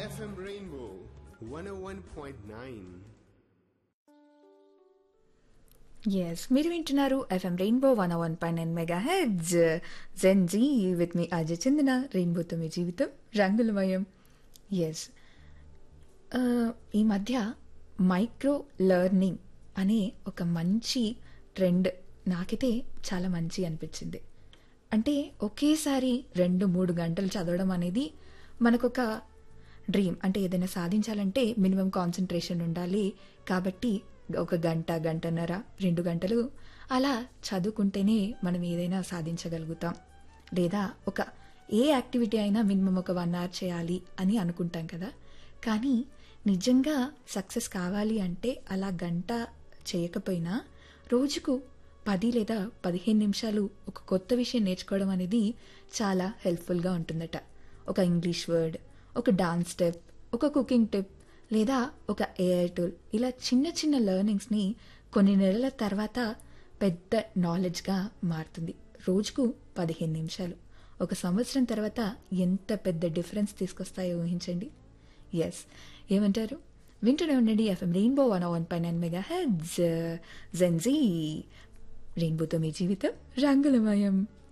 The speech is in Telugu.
FM Rainbow 101.9. ఎస్ మీరు వింటున్నారు FM rainbow one one point nine mega heads gen Z with మీ అజయ్ చందన రెయిన్బోతో మీ జీవితం రంగులమయం ఎస్ ఈ మధ్య మైక్రో లెర్నింగ్ అనే ఒక మంచి ట్రెండ్ నాకైతే చాలా మంచి అనిపించింది అంటే ఒకేసారి రెండు మూడు గంటలు చదవడం అనేది మనకొక డ్రీమ్ అంటే ఏదైనా సాధించాలంటే మినిమం కాన్సన్ట్రేషన్ ఉండాలి కాబట్టి ఒక గంట గంటన్నర రెండు గంటలు అలా చదువుకుంటేనే మనం ఏదైనా సాధించగలుగుతాం లేదా ఒక ఏ యాక్టివిటీ అయినా మినిమం ఒక వన్ అవర్ చేయాలి అని అనుకుంటాం కదా కానీ నిజంగా సక్సెస్ కావాలి అంటే అలా గంట చేయకపోయినా రోజుకు పది లేదా పదిహేను నిమిషాలు ఒక కొత్త విషయం నేర్చుకోవడం అనేది చాలా హెల్ప్ఫుల్గా ఉంటుందట ఒక ఇంగ్లీష్ వర్డ్ ఒక డాన్స్ స్టెప్ ఒక కుకింగ్ టిప్ లేదా ఒక ఏఐ టూల్ ఇలా చిన్న చిన్న లెర్నింగ్స్ని కొన్ని నెలల తర్వాత పెద్ద నాలెడ్జ్గా మారుతుంది రోజుకు పదిహేను నిమిషాలు ఒక సంవత్సరం తర్వాత ఎంత పెద్ద డిఫరెన్స్ తీసుకొస్తాయో ఊహించండి ఎస్ ఏమంటారు వింటూనే ఉండండి ఎఫ్ఎం రెయిన్బో వన్ వన్ పై నైన్ మెగా హెడ్స్ జెన్జీ రెయిన్బోతో మీ జీవితం రంగులమయం